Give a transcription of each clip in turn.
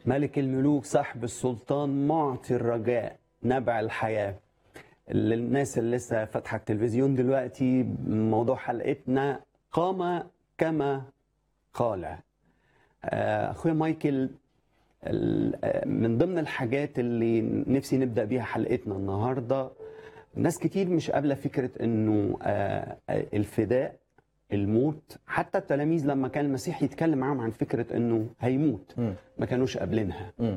ملك الملوك صاحب السلطان معطي الرجاء نبع الحياة للناس اللي لسه فاتحة التلفزيون دلوقتي موضوع حلقتنا قام كما قال آه، أخويا مايكل ال- آه، من ضمن الحاجات اللي نفسي نبدأ بيها حلقتنا النهاردة ناس كتير مش قابلة فكرة أنه آه، آه، الفداء الموت حتى التلاميذ لما كان المسيح يتكلم معاهم عن فكرة أنه هيموت مم. ما كانوش قابلينها مم.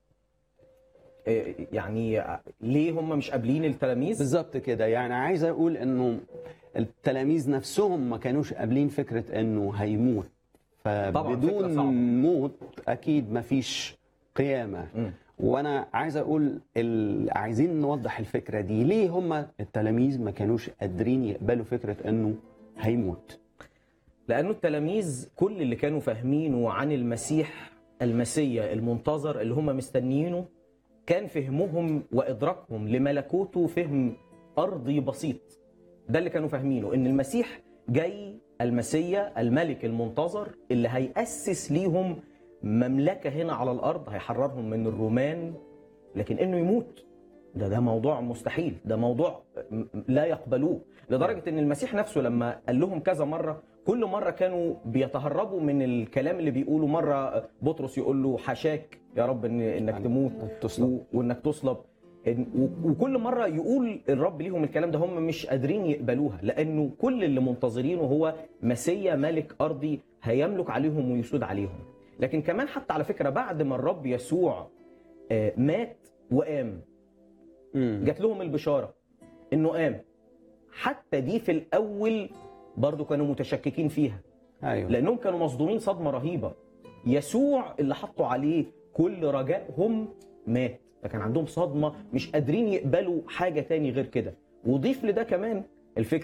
إيه يعني ليه هم مش قابلين التلاميذ؟ بالظبط كده يعني عايز اقول انه التلاميذ نفسهم ما كانوش قابلين فكره انه هيموت طبعاً فبدون فكرة صعبة. موت اكيد ما فيش قيامه مم. وانا عايز اقول ال... عايزين نوضح الفكره دي ليه هم التلاميذ ما كانوش قادرين يقبلوا فكره انه هيموت لانه التلاميذ كل اللي كانوا فاهمينه عن المسيح المسيا المنتظر اللي هم مستنيينه كان فهمهم وادراكهم لملكوته فهم ارضي بسيط ده اللي كانوا فاهمينه ان المسيح جاي المسيا الملك المنتظر اللي هيأسس ليهم مملكه هنا على الارض هيحررهم من الرومان لكن انه يموت ده ده موضوع مستحيل ده موضوع م- لا يقبلوه لدرجه ان المسيح نفسه لما قال لهم كذا مره كل مره كانوا بيتهربوا من الكلام اللي بيقوله مره بطرس يقول له حشاك يا رب إن انك يعني تموت تصلب. و- وانك تصلب إن- و- وكل مره يقول الرب ليهم الكلام ده هم مش قادرين يقبلوها لانه كل اللي منتظرينه هو مسيا ملك ارضي هيملك عليهم ويسود عليهم لكن كمان حتى على فكره بعد ما الرب يسوع آه، مات وقام مم. جات لهم البشاره انه قام حتى دي في الاول برضو كانوا متشككين فيها ايوه لانهم كانوا مصدومين صدمه رهيبه يسوع اللي حطوا عليه كل رجائهم مات فكان عندهم صدمه مش قادرين يقبلوا حاجه تاني غير كده وضيف لده كمان الفكره